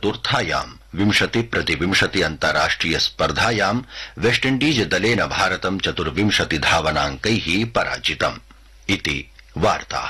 चतुर्थायां विंशति प्रतिविंशति अन्ताराष्ट्रिय स्पर्धायां वेस्टइण्डीज दलेन भारतं चतुर्विंशति धावनाङ्कैः पराजितम् इति वार्ताः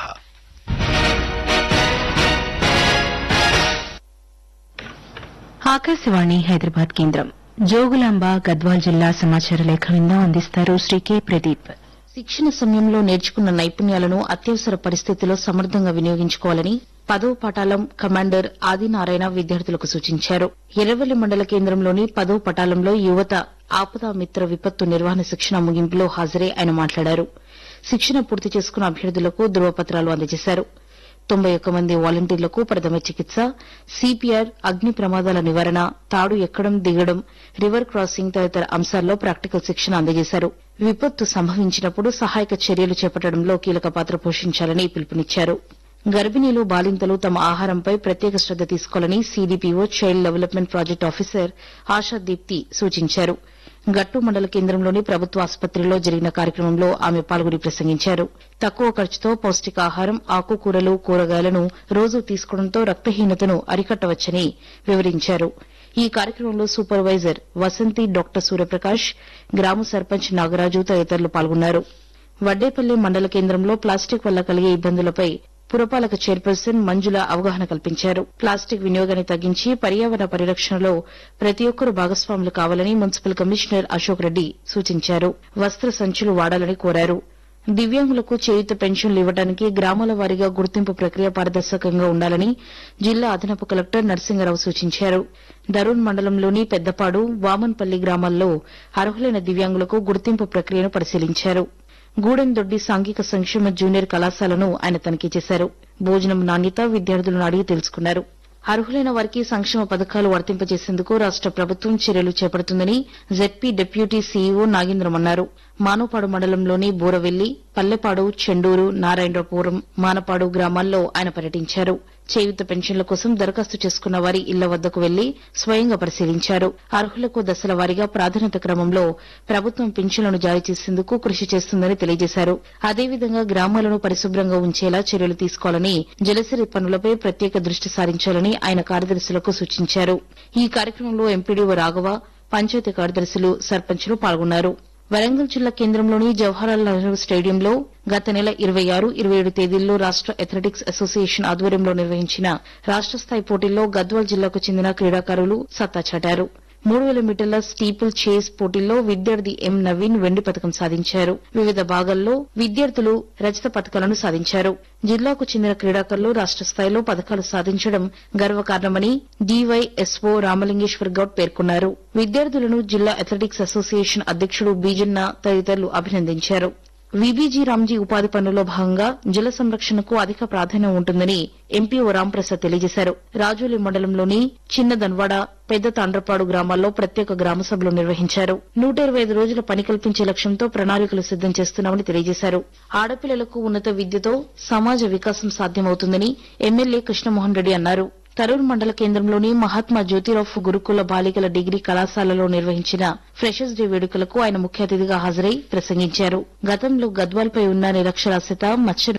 ఆకాశవాణి హైదరాబాద్ కేంద్రం జోగులాంబ గద్వాల్ జిల్లా సమాచార లేఖ విందా అందిస్తారు శ్రీ కె ప్రదీప్ శిక్షణ సమయంలో నేర్చుకున్న నైపుణ్యాలను అత్యవసర పరిస్థితుల్లో సమర్థంగా వినియోగించుకోవాలని పదవ పటాలం కమాండర్ ఆదినారాయణ విద్యార్థులకు సూచించారు ఎర్రవెల్లి మండల కేంద్రంలోని పదవ పటాలంలో యువత ఆపదా మిత్ర విపత్తు నిర్వహణ శిక్షణ ముగింపులో హాజరై ఆయన మాట్లాడారు శిక్షణ పూర్తి చేసుకున్న అభ్యర్థులకు ధృవపత్రాలు అందజేశారు తొంభై ఒక్క మంది వాలంటీర్లకు ప్రథమ చికిత్స సిపిఆర్ అగ్ని ప్రమాదాల నివారణ తాడు ఎక్కడం దిగడం రివర్ క్రాసింగ్ తదితర అంశాల్లో ప్రాక్టికల్ శిక్షణ అందజేశారు విపత్తు సంభవించినప్పుడు సహాయక చర్యలు చేపట్టడంలో కీలక పాత్ర పోషించాలని పిలుపునిచ్చారు గర్భిణీలు బాలింతలు తమ ఆహారంపై ప్రత్యేక శ్రద్ద తీసుకోవాలని CDPO child development project officer Asha Deepti సూచించారు గట్టు మండల కేంద్రంలోని ప్రభుత్వ ఆసుపత్రిలో జరిగిన కార్యక్రమంలో ఆమె పాల్గొని ప్రసంగించారు తక్కువ ఖర్చుతో పౌష్టికాహారం ఆకుకూరలు కూరగాయలను రోజూ తీసుకోవడంతో రక్తహీనతను అరికట్టవచ్చని వివరించారు ఈ కార్యక్రమంలో సూపర్వైజర్ వసంతి డాక్టర్ సూర్యప్రకాష్ గ్రామ సర్పంచ్ నాగరాజు తదితరులు పాల్గొన్నారు వడ్డేపల్లి మండల కేంద్రంలో ప్లాస్టిక్ వల్ల కలిగే ఇబ్బందులపై పురపాలక చైర్పర్సన్ మంజుల అవగాహన కల్పించారు ప్లాస్టిక్ వినియోగాన్ని తగ్గించి పర్యావరణ పరిరక్షణలో ప్రతి ఒక్కరూ భాగస్వాములు కావాలని మున్సిపల్ కమిషనర్ అశోక్ రెడ్డి సూచించారు వస్త్ర సంచులు వాడాలని కోరారు దివ్యాంగులకు చేయుత పెన్షన్లు ఇవ్వడానికి గ్రామాల వారీగా గుర్తింపు ప్రక్రియ పారదర్శకంగా ఉండాలని జిల్లా అదనపు కలెక్టర్ నరసింగరావు సూచించారు దరూన్ మండలంలోని పెద్దపాడు వామన్పల్లి గ్రామాల్లో అర్హులైన దివ్యాంగులకు గుర్తింపు ప్రక్రియను పరిశీలించారు గూడెందొడ్డి సాంఘిక సంక్షేమ జూనియర్ కళాశాలను ఆయన తనిఖీ చేశారు భోజనం నాణ్యత విద్యార్థులను అడిగి తెలుసుకున్నారు అర్హులైన వారికి సంక్షేమ పథకాలు వర్తింపజేసేందుకు రాష్ట ప్రభుత్వం చర్యలు చేపడుతుందని జెడ్పీ డిప్యూటీ సీఈఓ నాగేంద్రం అన్నారు మానవపాడు మండలంలోని బూరవెల్లి పల్లెపాడు చెండూరు నారాయణపురం మానపాడు గ్రామాల్లో ఆయన పర్యటించారు చేయూత పెన్షన్ల కోసం దరఖాస్తు చేసుకున్న వారి ఇళ్ల వద్దకు వెళ్లి స్వయంగా పరిశీలించారు అర్హులకు దశల వారీగా ప్రాధాన్యత క్రమంలో ప్రభుత్వం పింఛన్లను జారీ చేసేందుకు కృషి చేస్తుందని తెలియజేశారు అదేవిధంగా గ్రామాలను పరిశుభ్రంగా ఉంచేలా చర్యలు తీసుకోవాలని జలసిరి పనులపై ప్రత్యేక దృష్టి సారించాలని ఆయన కార్యదర్శులకు సూచించారు ఈ కార్యక్రమంలో ఎంపీడీఓ రాఘవ పంచాయతీ కార్యదర్శులు సర్పంచులు పాల్గొన్నారు వరంగల్ జిల్లా కేంద్రంలోని జవహర్లాల్ నెహ్రూ స్టేడియంలో గత నెల ఇరవై ఆరు ఇరవై ఏడు తేదీల్లో రాష్ట అథ్లెటిక్స్ అసోసియేషన్ ఆధ్వర్యంలో నిర్వహించిన రాష్ట స్థాయి పోటీల్లో గద్వాల్ జిల్లాకు చెందిన క్రీడాకారులు సత్తా చాటారు మూడు వేల మీటర్ల స్టీపుల్ చేస్ పోటీల్లో విద్యార్థి ఎం నవీన్ వెండి పథకం సాధించారు వివిధ భాగాల్లో విద్యార్థులు రజత పథకాలను సాధించారు జిల్లాకు చెందిన క్రీడాకారులు రాష్ట స్థాయిలో పథకాలు సాధించడం గర్వకారణమని డీవైఎస్ఓ రామలింగేశ్వర్ గౌడ్ పేర్కొన్నారు విద్యార్థులను జిల్లా అథ్లెటిక్స్ అసోసియేషన్ అధ్యకుడు బీజన్న తదితరులు అభినందించారు విబీజీ రామ్జీ ఉపాధి పనుల్లో భాగంగా జల సంరక్షణకు అధిక ప్రాధాన్యం ఉంటుందని ఎంపీఓ రాంప్రసాద్ తెలియజేశారు రాజోలి మండలంలోని చిన్న దన్వాడ పెద్ద తాండ్రపాడు గ్రామాల్లో ప్రత్యేక గ్రామ సభలు నిర్వహించారు నూట ఇరవై ఐదు రోజుల పని కల్పించే లక్ష్యంతో ప్రణాళికలు సిద్దం చేస్తున్నామని తెలియజేశారు ఆడపిల్లలకు ఉన్నత విద్యతో సమాజ వికాసం సాధ్యమవుతుందని ఎమ్మెల్యే కృష్ణమోహన్ రెడ్డి అన్నారు తరూర్ మండల కేంద్రంలోని మహాత్మా జ్యోతిరావు గురుకుల బాలికల డిగ్రీ కళాశాలలో నిర్వహించిన ఫ్రెషర్స్ డే వేడుకలకు ఆయన ముఖ్య అతిథిగా హాజరై ప్రసంగించారు గతంలో గద్వాల్పై ఉన్న నిరక్షరాస్యత మచ్చ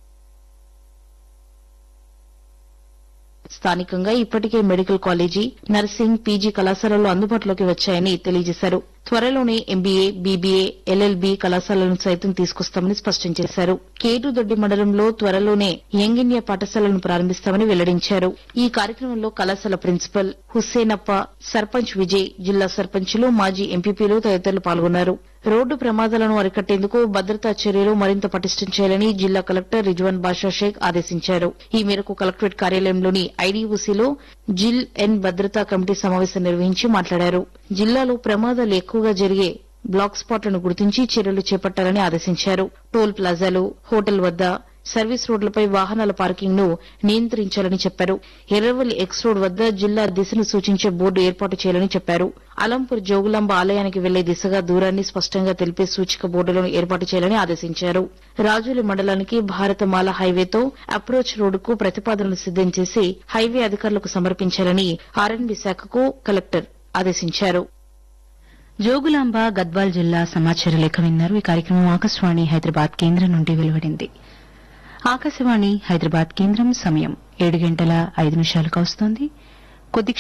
స్థానికంగా ఇప్పటికే మెడికల్ కాలేజీ నర్సింగ్ పీజీ కళాశాలలు అందుబాటులోకి వచ్చాయని తెలియజేశారు త్వరలోనే ఎంబీఏ బీబీఏ ఎల్ఎల్బీ కళాశాలను సైతం తీసుకొస్తామని స్పష్టం చేశారు కేటుదొడ్డి మండలంలో త్వరలోనే యంగ్ ఇండియా పాఠశాలను ప్రారంభిస్తామని వెల్లడించారు ఈ కార్యక్రమంలో కళాశాల ప్రిన్సిపల్ హుస్సేనప్ప సర్పంచ్ విజయ్ జిల్లా సర్పంచులు మాజీ ఎంపీపీలు తదితరులు పాల్గొన్నారు రోడ్డు ప్రమాదాలను అరికట్టేందుకు భద్రతా చర్యలు మరింత పటిష్టం చేయాలని జిల్లా కలెక్టర్ రిజ్వాన్ బాషా షేక్ ఆదేశించారు ఈ మేరకు కలెక్టరేట్ కార్యాలయంలోని ఐడీఓసీలో జిల్ ఎన్ భద్రతా కమిటీ సమావేశం నిర్వహించి మాట్లాడారు జిల్లాలో ప్రమాదాలు ఎక్కువగా జరిగే బ్లాక్ స్పాట్లను గుర్తించి చర్యలు చేపట్టాలని ఆదేశించారు టోల్ ప్లాజాలు హోటల్ వద్ద సర్వీస్ రోడ్లపై వాహనాల పార్కింగ్ ను నియంత్రించాలని చెప్పారు ఎర్రవల్లి ఎక్స్ రోడ్ వద్ద జిల్లా దిశను సూచించే బోర్డు ఏర్పాటు చేయాలని చెప్పారు అలంపూర్ జోగులాంబ ఆలయానికి వెళ్లే దిశగా దూరాన్ని స్పష్టంగా తెలిపే సూచిక బోర్డులను ఏర్పాటు చేయాలని ఆదేశించారు రాజోలి మండలానికి భారతమాల హైవేతో అప్రోచ్ రోడ్డుకు ప్రతిపాదనలు సిద్దం చేసి హైవే అధికారులకు సమర్పించాలని ఆర్ఎన్బి శాఖకు కలెక్టర్ ఆదేశించారు జోగులాంబ గద్వాల్ జిల్లా సమాచార లేఖ విన్నారు ఈ కార్యక్రమం ఆకాశవాణి హైదరాబాద్ కేంద్రం నుండి వెలువడింది ఆకాశవాణి హైదరాబాద్ కేంద్రం సమయం ఏడు గంటల ఐదు నిమిషాలకు వస్తోంది కొద్ది